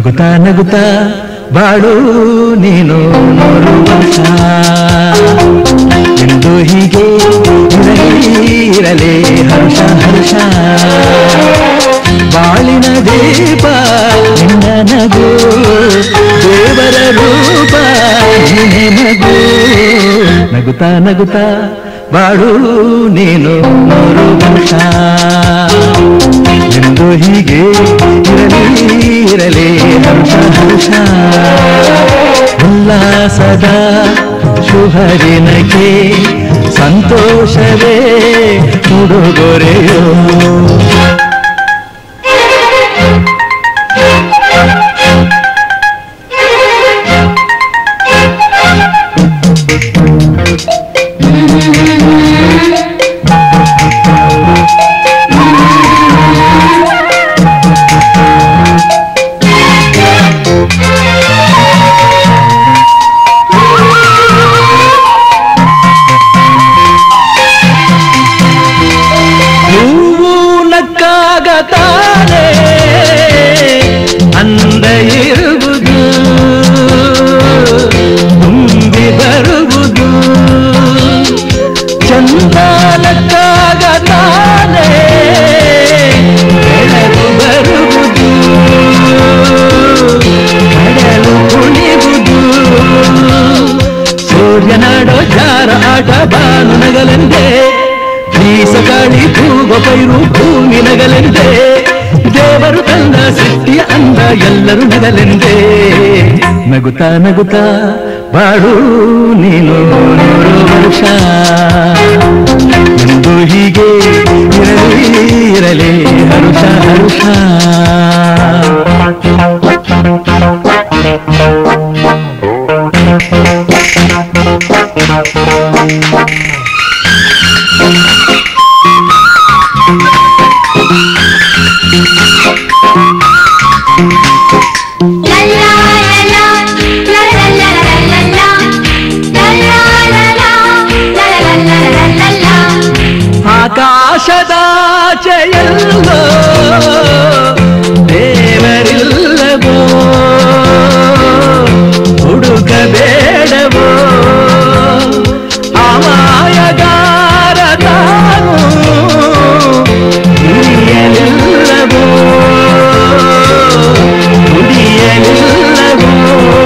ನಗುತ್ತಾ ನಗುತ್ತಾ ಬಾಳು ನೀನು ನೂರು ವರ್ಷ ಎಂದು ಹೀಗೆ ಇರಲಿ ಇರಲಿ ಹರ್ಷ ಹರ್ಷ ಬಾಳಿನ ದೀಪ ನಿನ್ನ ನಗು ದೇವರ ರೂಪ ನಿನ್ನೆ ನಗು ನಗುತ್ತಾ ನಗುತ್ತಾ ಬಾಳು ನೀನು ನೂರು ವರ್ಷ ಎಂದು ಹೀಗೆ ಇರಲಿ ಇರಲಿ ಹರ್ಷ ಹರ್ಷ ಉಲ್ಲಾಸದ ಶುಭದಿನಕ್ಕೆ ಸಂತೋಷವೇ ಉಡುಗೊರೆಯೋ ಹೂವು ನಕ್ಕಾಗ ತಾನೇ ಅಂದ ಇರುವುದು ತುಂಬಿ ಬರುವುದು ಚಂದಾನಕ್ಕಾಗ ತಾನೇ ಬೆಳಕು ಬರುವುದು ಕಡಲು ಕುಣಿವುದು ಸೂರ್ಯನಾಡೋ ಜಾರ ಆಟ ಬಾನು ನಗಲೆಂದೇ ಬೀಸ ಗಾಳಿ ತೂಗೋ ಪೈರು ಭೂಮಿ ನಗಲೆಂದೇ ದೇವರು ತಂದ ಸೃಷ್ಟಿಯ ಅಂದ ಎಲ್ಲರೂ ನಗಲೆಂದೇ ನಗುತ್ತಾ ನಗುತ್ತಾ ಬಾಳು ನೀನು ನೂರು ವರ್ಷ ಎಂದು ಹೀಗೆ ಇರಲಿ ಇರಲಿ ಹರುಷ ಹರುಷ ಆಕಾಶದಾಚೆಯಲ್ಲೋ ದೇವರಿಲ್ಲವೋ ಹುಡುಕಬೇಡವೋ ಅಮಾಯಗಾರ ತಾನು ಹಿರಿಯಲಿಲ್ಲವೋ ನುಡಿಯಲಿಲ್ಲವೋ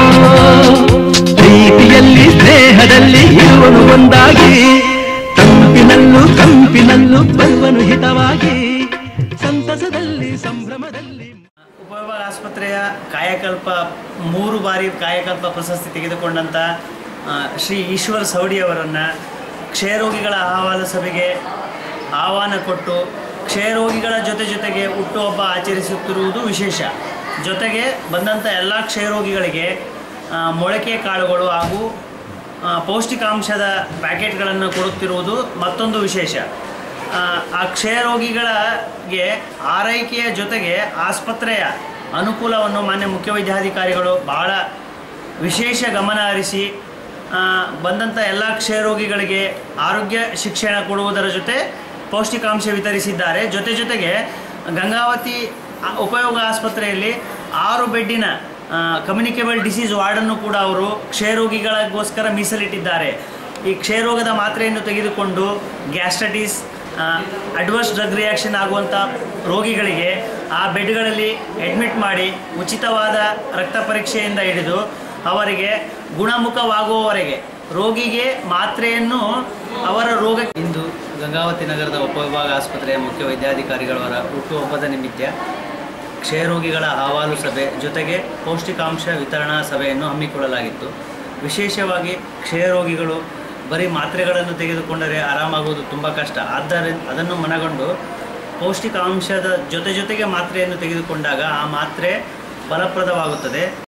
ಪ್ರೀತಿಯಲ್ಲಿ ಸ್ನೇಹದಲ್ಲಿ ಇರುವನು ಒಂದಾಗಿ ತಂಪಿನಲ್ಲೂ ಕಂಪಿನಲ್ಲೂ ಬರುವನು ಹಿತವಾಗಿ ಸಂತಸದಲ್ಲಿ ಸಂಭ್ರಮದಲ್ಲಿ ಉಪವಿಭಾಗ ಆಸ್ಪತ್ರೆಯ ಕಾಯಕಲ್ಪ ಮೂರು ಬಾರಿ ಕಾಯಕಲ್ಪ ಪ್ರಶಸ್ತಿ ತೆಗೆದುಕೊಂಡಂಥ ಆ, ಶ್ರೀ ಈಶ್ವರ್ ಸವಡಿ ಅವರನ್ನು ಕ್ಷಯರೋಗಿಗಳ ಅಹವಾಲು ಸಭೆಗೆ ಆಹ್ವಾನ ಕೊಟ್ಟು ಕ್ಷಯರೋಗಿಗಳ ಜೊತೆ ಜೊತೆಗೆ ಹುಟ್ಟುಹಬ್ಬ ಆಚರಿಸುತ್ತಿರುವುದು ವಿಶೇಷ ಜೊತೆಗೆ ಬಂದಂಥ ಎಲ್ಲ ಕ್ಷಯರೋಗಿಗಳಿಗೆ ಆ, ಮೊಳಕೆ ಕಾಳುಗಳು ಹಾಗೂ ಆ, ಪೌಷ್ಟಿಕಾಂಶದ ಪ್ಯಾಕೆಟ್ಗಳನ್ನು ಕೊಡುತ್ತಿರುವುದು ಮತ್ತೊಂದು ವಿಶೇಷ ಆ, ಆ ಕ್ಷಯರೋಗಿಗಳಿಗೆ ಆರೈಕೆಯ ಜೊತೆಗೆ ಆಸ್ಪತ್ರೆಯ ಅನುಕೂಲವನ್ನು ಮಾನ್ಯ ಮುಖ್ಯ ವೈದ್ಯಾಧಿಕಾರಿಗಳು ಬಹಳ ವಿಶೇಷ ಗಮನ ಹರಿಸಿ ಆ, ಬಂದಂಥ ಎಲ್ಲ ಕ್ಷಯರೋಗಿಗಳಿಗೆ ಆರೋಗ್ಯ ಶಿಕ್ಷಣ ಕೊಡುವುದರ ಜೊತೆ ಪೌಷ್ಟಿಕಾಂಶ ವಿತರಿಸಿದ್ದಾರೆ ಜೊತೆ ಜೊತೆಗೆ ಗಂಗಾವತಿ ಆ, ಉಪಯೋಗ ಆಸ್ಪತ್ರೆಯಲ್ಲಿ ಆರು ಬೆಡ್ಡಿನ ಕಮ್ಯುನಿಕೇಬಲ್ ಡಿಸೀಸ್ ವಾರ್ಡನ್ನು ಕೂಡ ಅವರು ಕ್ಷಯರೋಗಿಗಳಿಗೋಸ್ಕರ ಮೀಸಲಿಟ್ಟಿದ್ದಾರೆ ಈ ಕ್ಷಯರೋಗದ ಮಾತ್ರೆಯನ್ನು ತೆಗೆದುಕೊಂಡು ಗ್ಯಾಸ್ಟ್ರಟಿಸ್ ಅಡ್ವರ್ಸ್ ಡ್ರಗ್ ರಿಯಾಕ್ಷನ್ ಆಗುವಂಥ ರೋಗಿಗಳಿಗೆ ಆ ಬೆಡ್ಗಳಲ್ಲಿ ಅಡ್ಮಿಟ್ ಮಾಡಿ ಉಚಿತವಾದ ರಕ್ತ ಪರೀಕ್ಷೆಯಿಂದ ಹಿಡಿದು ಅವರಿಗೆ ಗುಣಮುಖವಾಗುವವರೆಗೆ ರೋಗಿಗೆ ಮಾತ್ರೆಯನ್ನು ಅವರ ರೋಗ ಇಂದು ಗಂಗಾವತಿ ನಗರದ ಉಪವಿಭಾಗ ಆಸ್ಪತ್ರೆಯ ಮುಖ್ಯ ವೈದ್ಯಾಧಿಕಾರಿಗಳವರ ಹುಟ್ಟುಹಬ್ಬದ ನಿಮಿತ್ತ ಕ್ಷಯರೋಗಿಗಳ ಅಹವಾಲು ಸಭೆ ಜೊತೆಗೆ ಪೌಷ್ಟಿಕಾಂಶ ವಿತರಣಾ ಸಭೆಯನ್ನು ಹಮ್ಮಿಕೊಳ್ಳಲಾಗಿತ್ತು ವಿಶೇಷವಾಗಿ ಕ್ಷಯರೋಗಿಗಳು ಬರೀ ಮಾತ್ರೆಗಳನ್ನು ತೆಗೆದುಕೊಂಡರೆ ಆರಾಮಾಗುವುದು ತುಂಬ ಕಷ್ಟ ಆದ್ದರಿಂದ ಅದನ್ನು ಮನಗೊಂಡು ಪೌಷ್ಟಿಕಾಂಶದ ಜೊತೆ ಜೊತೆಗೆ ಮಾತ್ರೆಯನ್ನು ತೆಗೆದುಕೊಂಡಾಗ ಆ ಮಾತ್ರೆ ಫಲಪ್ರದವಾಗುತ್ತದೆ